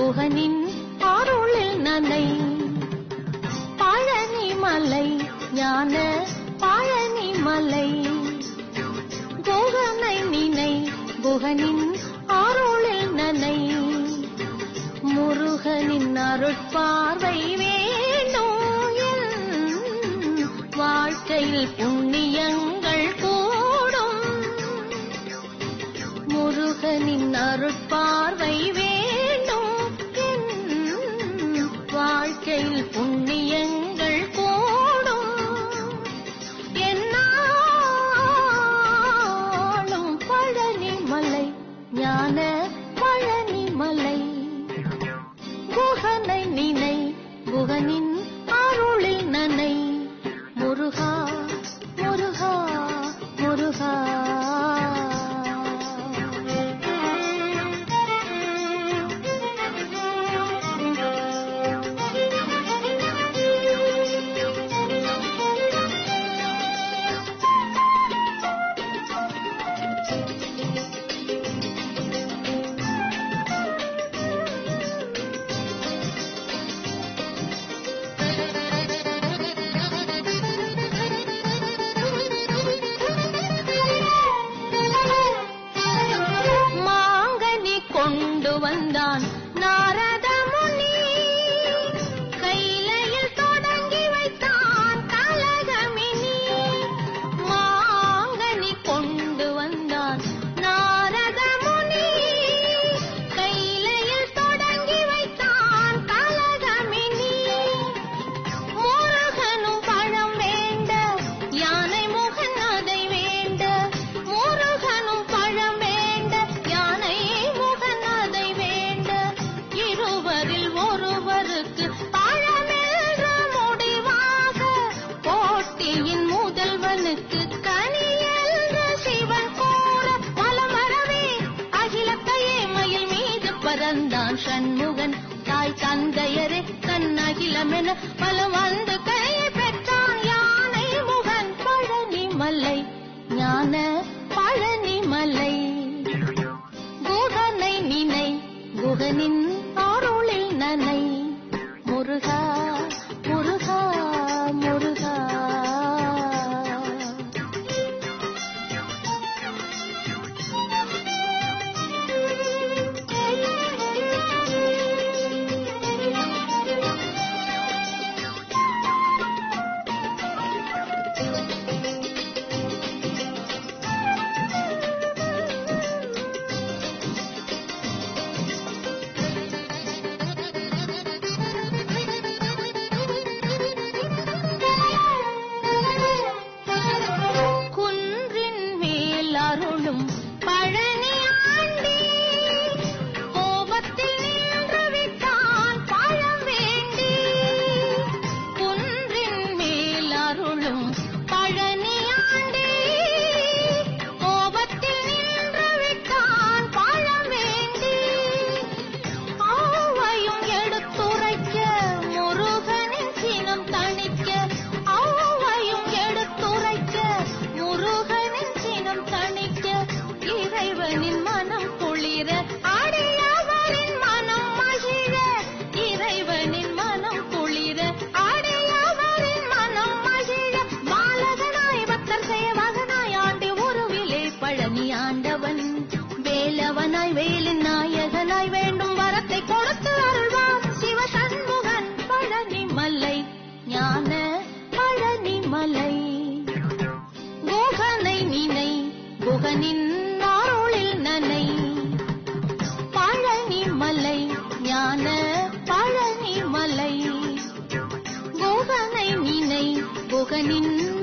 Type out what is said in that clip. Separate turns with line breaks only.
குகனின் அருளில் நனை பழனி மலை ஞான பழனி மலை குகனை நினை குகனின் அருளில் நனை முருகனின் அருட்பார்வை வேண்டும் என் வாழ்க்கையில் புண்ணியங்கள் கூடும் முருகனின் அருட்பார்வை வேண்டும் என் வாழ்க்கையில் புண்ணியங்கள் கூடும் என்னாலும் பழனி மலை ஞான பழனி மலை குகனை நினை குகனின் அருளில் நனை முருகா முருகா முருகா மாங்கனி கொண்டு வந்தான் நாரத முனி கைலையில் தொடங்கி வைத்தான் கலகமினி மாங்கனி கொண்டு வந்தான் நாரத முனி கைலையில் தொடங்கி வைத்தான் கலகமினி முருகனும் பழம் வேண்ட யானை முகன் அதை வேண்ட முருகனும் பழம் வேண்ட யானை முகன் அதை வேண்ட இருவரில் ஒருவருக்கு பழமென்ற முடிவாக போட்டியின் முதல்வனுக்கு கனியென்ற சிவன் கூற மலமரவே அகிலத்தையே மயில் மீது பறந்தான் சண்முகன் தாய் தந்தையரே தன் அகிலமென பலம் வந்து கையை பெற்றான் யானை முகன் பழனி மலை ஞான பழனி மலை குகனை நினை குகனின் அருளில் நனை முருகா முருகா முருகா குன்றின் மேல் அருளும் பழனி ஆண்டி கோபத்தில் நின்று விட்டான் பழம் வேண்டி குன்றின் மேல் அருளும் பழனி ஆண்டி கோபத்தில் நின்று விட்டான் பழம் வேண்டி ஆவையும் எடுத்துரைக்க முருகனின் சினம் தணிக்க ஆவையும் எடுத்துரைக்க முருகனின் சினம் தணிக்க இறைவனின் மனம் குளிர அடியவரின் மனம் மகிழ இறைவனின் மனம் குளிர அடியவரின் மனம் மகிழ பாலகனாய் பக்தர் சேவகனாய் ஆண்டு உருவிலே பழனி ஆண்டவன் வேலவனாய் வேலின் நாயகனாய் வேண்டும் வரத்தை கொடுத்து அருள்வான் சிவ சண்முகன் பழனி மலை ஞான பழனி மலை குகனை நினை குகனின் அருளில் நனை பழனி மலை ஞான பழனி மலை குகனை நினை குகனின்